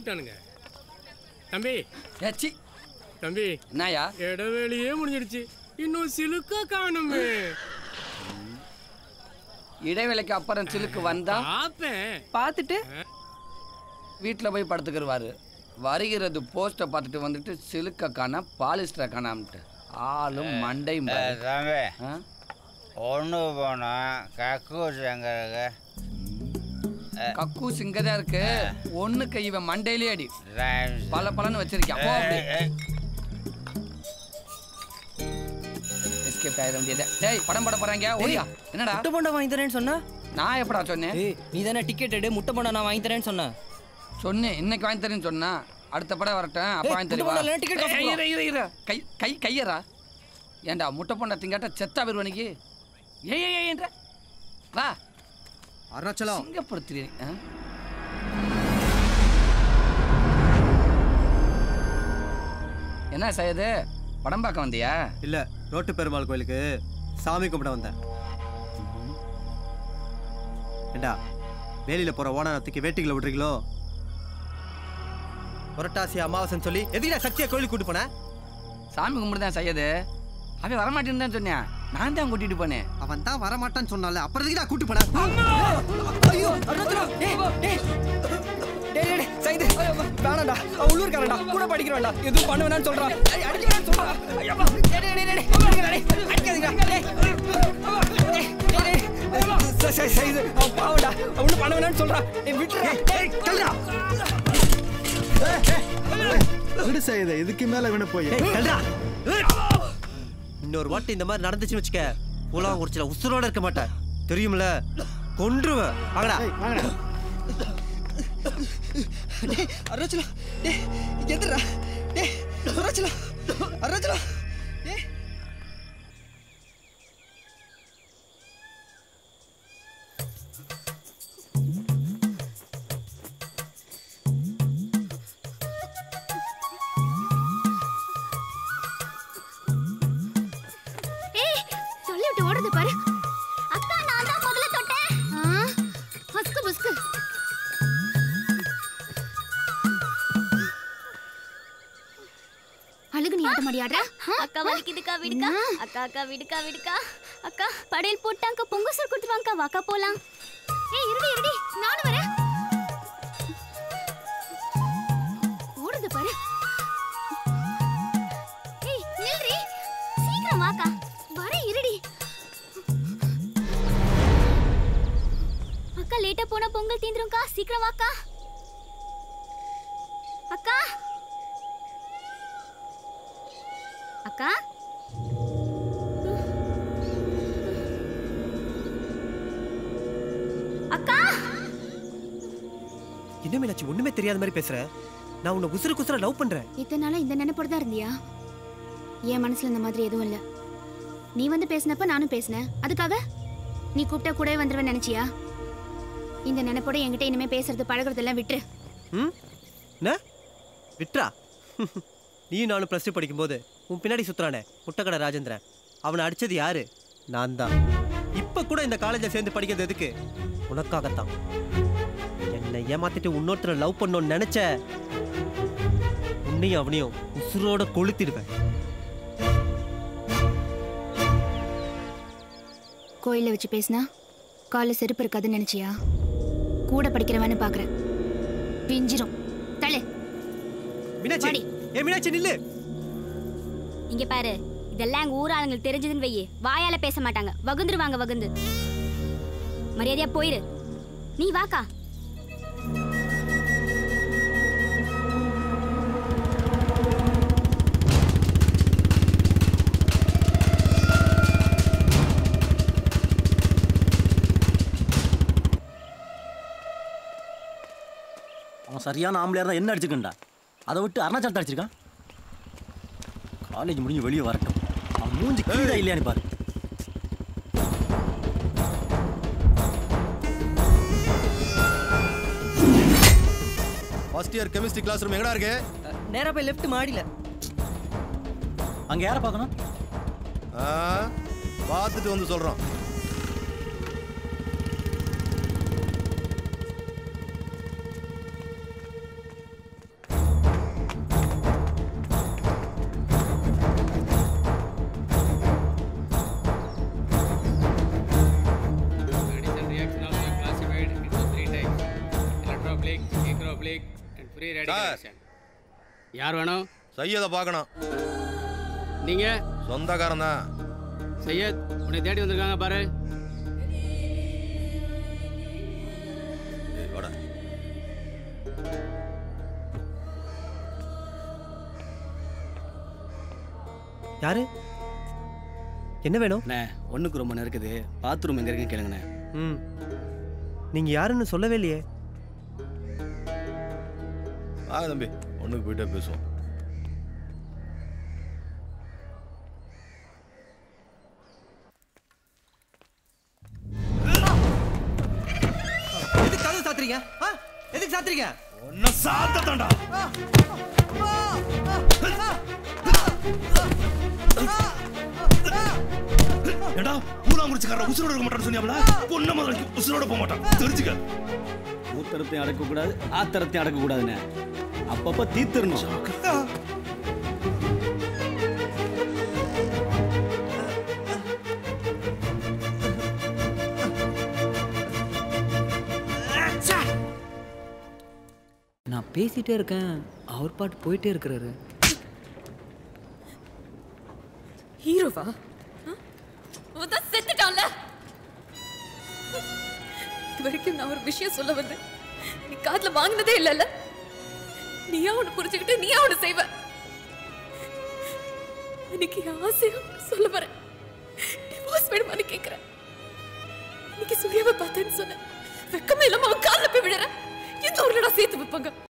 கூப்பிட்டானுங்க தம்பி ஏச்சி தம்பி என்னயா இடைவேளையே முடிஞ்சிடுச்சு இன்னும் சிலுக்கா காணுமே இடைவேளைக்கு அப்புறம் சிலுக்கு வந்தா பாப்பேன் பார்த்துட்டு வீட்டில் போய் படுத்துக்கிடுவாரு வருகிறது போஸ்ட்டை பார்த்துட்டு வந்துட்டு சிலுக்க காண பாலிஸ்டரை காணாமட்டு ஆளும் மண்டையும் பாரு. தம்பி ஆ? ஒன்று போனோம் கக்கூஸ் எங்க இருக்கு கக்கூஸ் இங்கே தான் இருக்கு ஒன்று கை இவன் மண்டையிலே அடி ரைட். பல பலன்னு வச்சிருக்கான் போ அப்படி ஏய், எஸ்கேப் ஆயிட வேண்டியது டேய் படம் பட போறாங்க ஓடியா என்னடா முட்டை போண்டா வாங்கி தரேன்னு சொன்னா நான் எப்படா சொன்னேன் ஏய் நீ தானே டிக்கெட் எடு முட்டை போண்டா நான் வாங்கி தரேன்னு சொன்னேன் சொன்னேன் இன்னைக்கு வாங்கி தரேன்னு சொன்னா அடுத்த படம் வரட்டும் அப்ப ஏய், வாங்கி முட்டை தருவா போண்டா இல்லைன்னா ticket காசு ஏய், கொடுடா. இரு, இரு, இரு. கை கை கையரா ஏன்டா முட்டை பொண்டா திங்காட்ட செத்தா பெருவனிக்கு ஏய் ஏய் ஏய் என்ற வா அருணாச்சலம் சிங்கப்பூர் திரி ஆ? என்ன செய்யுது படம் பார்க்க வந்தியா இல்ல ரோட்டு பெருமாள் கோயிலுக்கு சாமி கும்பிட வந்தேன் ஏண்டா வேலியில போற ஓனானத்துக்கு வேட்டிகளை விடுறீங்களோ புரட்டாசி அமாவாசைன்னு சொல்லி எதுக்குடா சக்தியா கோயிலுக்கு கூட்டு போன சாமி கும்பிட்டு தான் செய்யுது அவன் வரமாட்டேன்னு தான் சொன்னேன் நான் தான் கூட்டிட்டு போனேன் அவன் தான் வரமாட்டான்னு சொன்னால அப்புறம் எதுக்குடா கூட்டு போன ஐயோ அருணாச்சலம் டேய் டேய் டேய் டேய் சைது வேணாம்டா அவன் உள்ளூர்காரன்டா கூட படிக்கிறவன்டா எதுவும் பண்ண வேணாம்னு சொல்றான் ஏய், அடிக்க வேணாம்னு சொல்றான் ஐயோ டேய் டேய் டேய் டேய் அடிக்காதீங்கடா, டேய் அடிக்காதீங்கடா டேய் டேய் டேய் டேய் சை சை சைது அவன் பாவம்டா அவன் ஒண்ணும் பண்ண வேணாம்னு சொல்றான் டேய் விட்டுடா டேய் கல்றா விடு செய்யுது இதுக்கு மேல வேணும் போய் இன்னொரு வாட்டி இந்த மாதிரி நடந்துச்சுன்னு வச்சுக்க புலாம் குறிச்சில உசுரோட இருக்க மாட்டேன் தெரியுமில்ல கொன்றுவேன் வாங்கடா டேய் அருணாச்சலம் டேய் எந்திரா டேய் அருணாச்சலம் அருணாச்சலம் டேய் ஏய் சொல்லி விட்டு ஓடுறது பாரு அக்கா நான் தான் முதல்ல தொட்டேன் ஆ ஹஸ்கு புஸ்கு அழுகு நீ ஆட்ட மாடியாடுற அக்கா வலிக்குதுக்கா விடுக்கா அக்கா அக்கா விடுக்கா விடுக்கா அக்கா படையல் போட்டாங்க பொங்க சோறு கொடுத்துருவாங்கக்கா வாக்கா போலாம் ஏய் இருடி இருடி நானும் வரேன் ஓடுறது பாரு ஏய் நில்றி சீக்கிரம் வாக்கா வரேன் இருடி அக்கா லேட்டா போனா பொங்கல் தீந்துரும்க்கா சீக்கிரம் வாக்கா அக்கா அக்கா அக்கா என்ன மீனாட்சி ஒண்ணுமே தெரியாத மாதிரி பேசுற நான் உன்னை உசுறு குசுற லவ் பண்றேன் இத்தனை நாளா இந்த நினைப்போட தான் இருந்தியா என் மனசுல இந்த மாதிரி எதுவும் இல்ல நீ வந்து பேசினப்ப நானும் பேசினேன் அதுக்காக நீ கூப்பிட்டா கூடவே வந்துருவேன் நினைச்சியா இந்த நினைப்போட என்கிட்ட இனிமே பேசுறது பழகுறதெல்லாம் விட்டுரு ம் என்ன விட்ரா நீயும் நானும் ப்ளஸ் டூ படிக்கும்போது உன் பின்னாடி சுத்துறானே முட்டைக்கடை ராஜேந்திரன் அவனை அடிச்சது யாரு நான் தான் இப்போ கூட இந்த காலேஜில் சேர்ந்து படிக்கிறது எதுக்கு உனக்காகத்தான் என்னை ஏமாத்திட்டு இன்னொருத்தரை லவ் பண்ணணும்னு நினைச்ச உன்னையும் அவனையும் உசுரோட கொளுத்திடுவேன் கோயில்ல வச்சு பேசினா கால செருப்பு இருக்காதுன்னு நினைச்சியா கூட படிக்கிறவன்னு பாக்குறேன் பிஞ்சிரும் தலை மீனாட்சி வாடி. ஏ மீனாட்சி நில்லு இங்க பாரு இதெல்லாம் எங்க ஊர் ஆளுங்களுக்கு தெரிஞ்சதுன்னு வையே வாயால பேச மாட்டாங்க வகுந்துருவாங்க வகுந்து மரியாதையா போயிரு நீ வாக்கா அவன் சரியான ஆம்பளையா இருந்தா என்ன அடிச்சுக்கண்டா அதை விட்டு அருணாச்சலத்தை அடிச்சிருக்கான் காலேஜ் முடிஞ்சு வெளியே வரட்டும் அவன் மூஞ்சி கீழே இல்லையான்னு பாரு first year chemistry classroom எங்கடா இருக்கு நேரா போய் லெஃப்ட் மாடியில அங்க யாரை பார்க்கணும் ஆ, பார்த்துட்டு வந்து சொல்றோம் தேடி சார். கணேசன். யார் வேணும் சையதை பார்க்கணும் நீங்க சொந்தக்காரன் தான் சையத் உன்னை தேடி வந்திருக்காங்க பாரு ஏய், வாடா யாரு என்ன வேணும் அண்ணே ஒன்றுக்கு ரொம்ப இருக்குது பாத்ரூம் எங்கே இருக்குன்னு கேளுங்கண்ணே ம் நீங்க யாருன்னு சொல்லவே இல்லையே வாங்க தம்பி ஒண்ணுக்கு போயிட்டே பேசுவோம் எதுக்கு கதவு சாத்துறீங்க ஆ? எதுக்கு சாத்துறீங்க ஒன்னும் சாத்தண்டா ஏடா பூலாங்குறிச்சிக்காரன் உசுரோட இருக்க மாட்டான்னு சொன்னியாமல பொண்ணு முதல்ல உசுரோட போக மாட்டான் தெரிஞ்சுக்க மூத்தரத்தையும் அடக்கக்கூடாது ஆத்தரத்தையும் அடக்கக்கூடாதுண்ணே அப்பப்போ தீர்த்துடணும் நான் பேசிட்டே இருக்கேன் அவர் பாட்டு போயிட்டே இருக்கிறாரு ஹீரோவா அதான் செத்துட்டான்ல இது வரைக்கும் நான் ஒரு விஷயம் சொல்ல வந்தேன் நீ காதுல வாங்கினதே இல்லைல்ல நீயா அவனை புரிஞ்சுக்கிட்டு நீயா அவனை செய்வ இன்னைக்கு ஆசையா சொல்ல வரேன் டிவோர்ஸ் வேணுமான்னு கேட்கிறேன் இன்னைக்கு சூர்யாவை பார்த்தேன்னு சொன்னேன் வெக்கமே இல்லாம அவன் காலில் போய் விழுறேன் எந்த ஊர்லடா சேர்த்து வைப்பாங்க